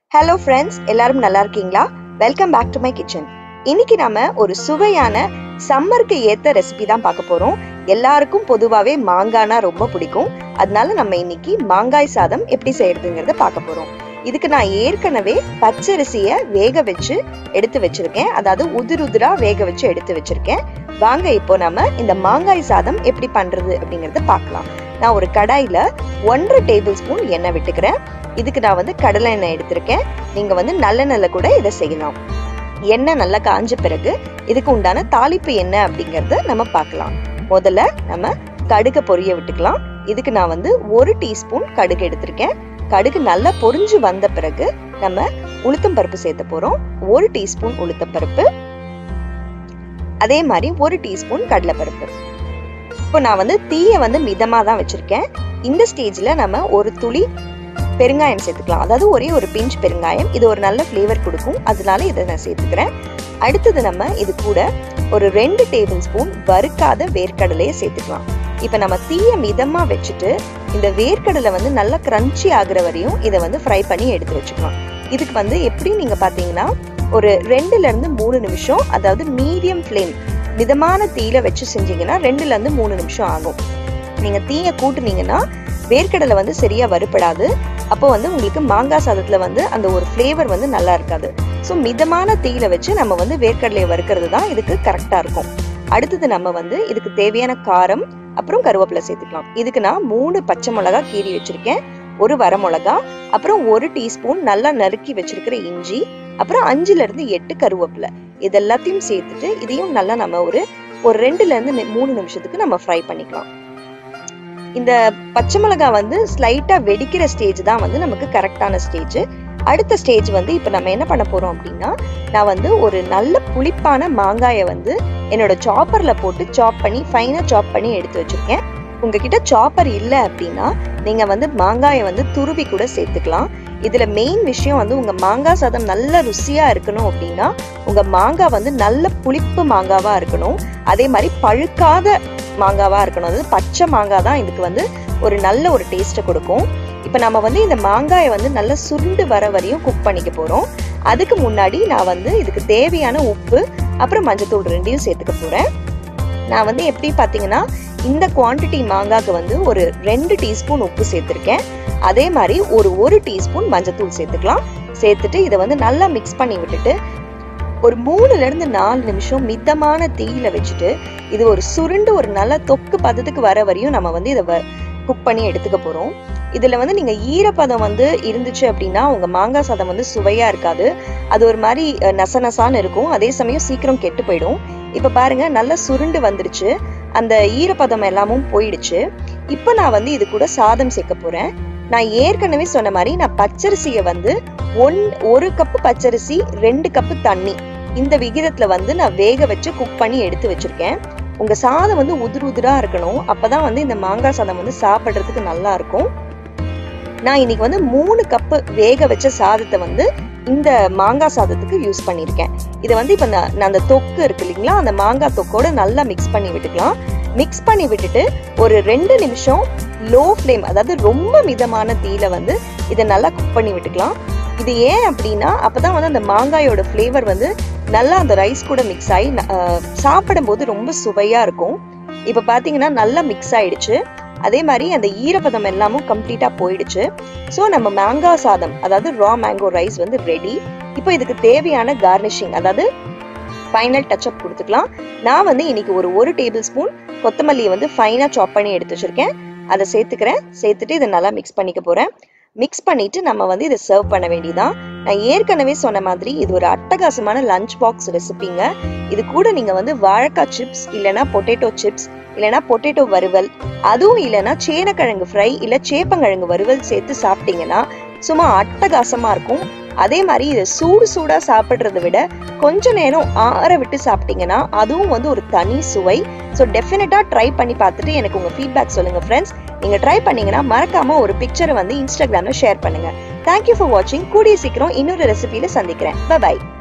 hello friends எல்லாரும் நல்லா இருக்கீங்களா welcome back to my kitchen இன்னைக்கு நாம ஒரு சுவையான சம்மருக்கு ஏத்த ரெசிபி தான் பார்க்க போறோம் எல்லாருக்கும் பொதுவாகவே மாங்காய்னா ரொம்ப பிடிக்கும் அதனால நம்ம இன்னைக்கு மாங்காய் சாதம் எப்படி செய்யறதுங்கிறத பார்க்க போறோம் இதுக்கு நான் ஏற்கனவே பச்சரிசியை வேக வச்சு எடுத்து வச்சிருக்கேன் அதாவது உதிர் உதிரா வேக வச்சு எடுத்து வச்சிருக்கேன் வாங்க இப்போ நம்ம இந்த மாங்காய் சாதம் எப்படி பண்றது அப்படிங்கறத பார்க்கலாம் நான் ஒரு கடாயில ஒன்றரை டேபிள் ஸ்பூன் எண்ணெய் விட்டுக்கிறேன் இதுக்கு நான் வந்து கடலை எண்ணெய் எடுத்திருக்கேன் நீங்க வந்து நல்லெண்ணெய்ல கூட இதை செய்யலாம் எண்ணெய் நல்லா காஞ்ச பிறகு இதுக்கு உண்டான தாளிப்பு என்ன அப்படிங்கறத நம்ம பார்க்கலாம் முதல்ல நம்ம கடுகை பொரிய விட்டுக்கலாம் இதுக்கு நான் வந்து ஒரு டீஸ்பூன் கடுகு எடுத்திருக்கேன் கடுகு நல்லா பொரிஞ்சு வந்த பிறகு நம்ம உளுத்தம் பருப்பு சேர்த்த போறோம் ஒரு டீஸ்பூன் உளுத்தம் பருப்பு அதே மாதிரி ஒரு டீஸ்பூன் கடலைப்பருப்பு இப்போ நான் வந்து தீயை வந்து மிதமாக தான் வச்சிருக்கேன் இந்த ஸ்டேஜ்ல நம்ம ஒரு துளி பெருங்காயம் சேர்த்துக்கலாம் அதாவது ஒரே ஒரு பிஞ்ச் பெருங்காயம் இது ஒரு நல்ல ஃப்ளேவர் கொடுக்கும் அதனால இதை நான் சேர்த்துக்கிறேன் அடுத்தது நம்ம இது கூட ஒரு ரெண்டு டேபிள் ஸ்பூன் வறுக்காத வேர்க்கடலையை சேர்த்துக்கலாம் இப்போ நம்ம தீயை மிதமா வச்சுட்டு இந்த வேர்க்கடலை வந்து நல்லா கிரன்ச்சி ஆகுற வரையும் இதை வந்து ஃப்ரை பண்ணி எடுத்து வச்சுக்கலாம் இதுக்கு வந்து எப்படி நீங்க பாத்தீங்கன்னா ஒரு ரெண்டுல இருந்து மூணு நிமிஷம் அதாவது மீடியம் ஃப்ளேம் மிதமான தீயில வச்சு செஞ்சீங்கன்னா ரெண்டுல இருந்து மூணு நிமிஷம் ஆகும் நீங்க தீயை கூட்டுனீங்கன்னா வேர்க்கடலை வந்து சரியா வறுப்படாது அப்போ வந்து உங்களுக்கு மாங்காய் சாதத்துல வந்து அந்த ஒரு ஃப்ளேவர் வந்து நல்லா இருக்காது ஸோ மிதமான தீயில வச்சு நம்ம வந்து வேர்க்கடலையை வறுக்கிறது தான் இதுக்கு கரெக்டா இருக்கும் அடுத்தது நம்ம வந்து இதுக்கு தேவையான காரம் அப்புறம் கருவேப்பிலை சேர்த்துக்கலாம் இதுக்கு நான் மூணு பச்சை மிளகா கீறி வச்சிருக்கேன் ஒரு வர மிளகா அப்புறம் ஒரு டீஸ்பூன் நல்லா நறுக்கி வச்சிருக்கிற இஞ்சி அப்புறம் அஞ்சுல இருந்து எட்டு கருவேப்பிலை இது எல்லாத்தையும் சேர்த்துட்டு இதையும் நல்லா நம்ம ஒரு ஒரு ரெண்டுல இருந்து மூணு நிமிஷத்துக்கு நம்ம ஃப்ரை பண்ணிக்கலாம் இந்த பச்சை மிளகாய் வந்து ஸ்லைட்டா வெடிக்கிற ஸ்டேஜ் தான் வந்து நமக்கு கரெக்டான ஸ்டேஜ் அடுத்த ஸ்டேஜ் வந்து இப்போ நம்ம என்ன பண்ண போறோம் அப்படின்னா நான் வந்து ஒரு நல்ல புளிப்பான மாங்காயை வந்து என்னோட சாப்பர்ல போட்டு சாப் பண்ணி ஃபைனா சாப் பண்ணி எடுத்து வச்சிருக்கேன் உங்ககிட்ட சாப்பர் இல்லை அப்படின்னா நீங்க வந்து மாங்காயை வந்து துருவி கூட சேர்த்துக்கலாம் இதுல மெயின் விஷயம் வந்து உங்க மாங்காய் சாதம் நல்ல ருசியா இருக்கணும் அப்படின்னா உங்க மாங்காய் வந்து நல்ல புளிப்பு மாங்காவா இருக்கணும் அதே மாதிரி பழுக்காத மாங்காவா இருக்கணும் அதாவது பச்சை மாங்காய் தான் இதுக்கு வந்து ஒரு நல்ல ஒரு டேஸ்ட்டை கொடுக்கும் இப்போ நம்ம வந்து இந்த மாங்காயை வந்து நல்லா சுருண்டு வர வரையும் குக் பண்ணிக்க போறோம் அதுக்கு முன்னாடி நான் வந்து இதுக்கு தேவையான உப்பு அப்புறம் மஞ்சத்தூள் ரெண்டையும் சேர்த்துக்க போறேன் நான் வந்து எப்படி பார்த்தீங்கன்னா இந்த குவான்டிட்டி மாங்காய்க்கு வந்து ஒரு ரெண்டு டீஸ்பூன் உப்பு சேர்த்துருக்கேன் அதே மாதிரி ஒரு ஒரு டீஸ்பூன் மஞ்சத்தூள் சேர்த்துக்கலாம் சேர்த்துட்டு இதை வந்து நல்லா மிக்ஸ் பண்ணி விட்டுட்டு ஒரு மூணுல இருந்து நாலு நிமிஷம் மிதமான தீயில வச்சுட்டு இது ஒரு சுருண்டு ஒரு நல்ல தொக்கு பதத்துக்கு வர வரையும் நம்ம வந்து இதை குக் பண்ணி எடுத்துக்க போறோம் இதுல வந்து நீங்க ஈரப்பதம் வந்து இருந்துச்சு அப்படின்னா உங்க மாங்காய் சாதம் வந்து சுவையா இருக்காது அது ஒரு மாதிரி நச நசான்னு இருக்கும் அதே சமயம் சீக்கிரம் கெட்டு போயிடும் இப்ப பாருங்க நல்லா சுருண்டு வந்துருச்சு அந்த ஈரப்பதம் எல்லாமும் போயிடுச்சு இப்ப நான் வந்து இது கூட சாதம் சேர்க்க போறேன் நான் ஏற்கனவே சொன்ன மாதிரி நான் பச்சரிசியை வந்து ஒன் ஒரு கப்பு பச்சரிசி ரெண்டு கப்பு தண்ணி இந்த விகிதத்துல வந்து நான் வேக வச்சு குக் பண்ணி எடுத்து வச்சிருக்கேன் உங்க சாதம் வந்து உதிர் உதிரா இருக்கணும் அப்பதான் வந்து இந்த மாங்காய் சாதம் வந்து சாப்பிடுறதுக்கு நல்லா இருக்கும் நான் இன்னைக்கு வந்து மூணு கப்பு வேக வச்ச சாதத்தை வந்து இந்த மாங்காய் சாதத்துக்கு யூஸ் பண்ணியிருக்கேன் இதை வந்து இப்போ நான் அந்த தொக்கு இருக்கு இல்லைங்களா அந்த மாங்காய் தொக்கோட நல்லா மிக்ஸ் பண்ணி விட்டுக்கலாம் மிக்ஸ் பண்ணி விட்டுட்டு ஒரு ரெண்டு நிமிஷம் லோ ஃப்ளேம் அதாவது ரொம்ப மிதமான தீயில வந்து இதை நல்லா குக் பண்ணி விட்டுக்கலாம் இது ஏன் அப்படின்னா அப்பதான் வந்து அந்த மாங்காயோட ஃப்ளேவர் வந்து நல்லா அந்த ரைஸ் கூட மிக்ஸ் ஆகி சாப்பிடும் போது ரொம்ப சுவையா இருக்கும் இப்ப பாத்தீங்கன்னா நல்லா மிக்ஸ் ஆயிடுச்சு அதே மாதிரி அந்த ஈரப்பதம் எல்லாமும் கம்ப்ளீட்டா போயிடுச்சு ஸோ நம்ம மேங்காய் சாதம் அதாவது ரா மேங்கோ ரைஸ் வந்து ரெடி இப்போ இதுக்கு தேவையான கார்னிஷிங் அதாவது ஃபைனல் டச்சப் கொடுத்துக்கலாம் நான் வந்து இன்னைக்கு ஒரு ஒரு டேபிள் ஸ்பூன் கொத்தமல்லியை வந்து ஃபைனாக சாப் பண்ணி எடுத்து வச்சிருக்கேன் அதை சேர்த்துக்கிறேன் சேர்த்துட்டு இதை நல்லா மிக்ஸ் பண்ணிக்க போறேன் மிக்ஸ் பண்ணிட்டு நம்ம வந்து இதை சர்வ் பண்ண வேண்டியதான் நான் ஏற்கனவே சொன்ன மாதிரி இது ஒரு அட்டகாசமான லஞ்ச் பாக்ஸ் ரெசிபிங்க இது கூட நீங்க வந்து வாழைக்காய் சிப்ஸ் இல்லைன்னா பொட்டேட்டோ சிப்ஸ் இல்லைன்னா பொட்டேட்டோ வறுவல் அதுவும் இல்லைன்னா சேனக்கிழங்கு ஃப்ரை இல்ல சேப்பங்கிழங்கு வறுவல் சேர்த்து சாப்பிட்டீங்கன்னா சும்மா அட்டகாசமா இருக்கும் அதே மாதிரி இதை சூடு சூடா சாப்பிட்றத விட கொஞ்ச நேரம் ஆற விட்டு சாப்பிட்டீங்கன்னா அதுவும் வந்து ஒரு தனி சுவை ஸோ டெஃபினட்டா ட்ரை பண்ணி பார்த்துட்டு எனக்கு உங்க ஃபீட்பேக் சொல்லுங்க ஃப்ரெண்ட்ஸ் நீங்க ட்ரை பண்ணீங்கன்னா மறக்காம ஒரு பிக்சரை வந்து இன்ஸ்டாகிராம்ல ஷேர் பண்ணுங்க தேங்க்யூ ஃபார் வாட்சிங் கூடிய சீக்கிரம் இன்னொரு ரெசிபியில சந்திக்கிறேன் பை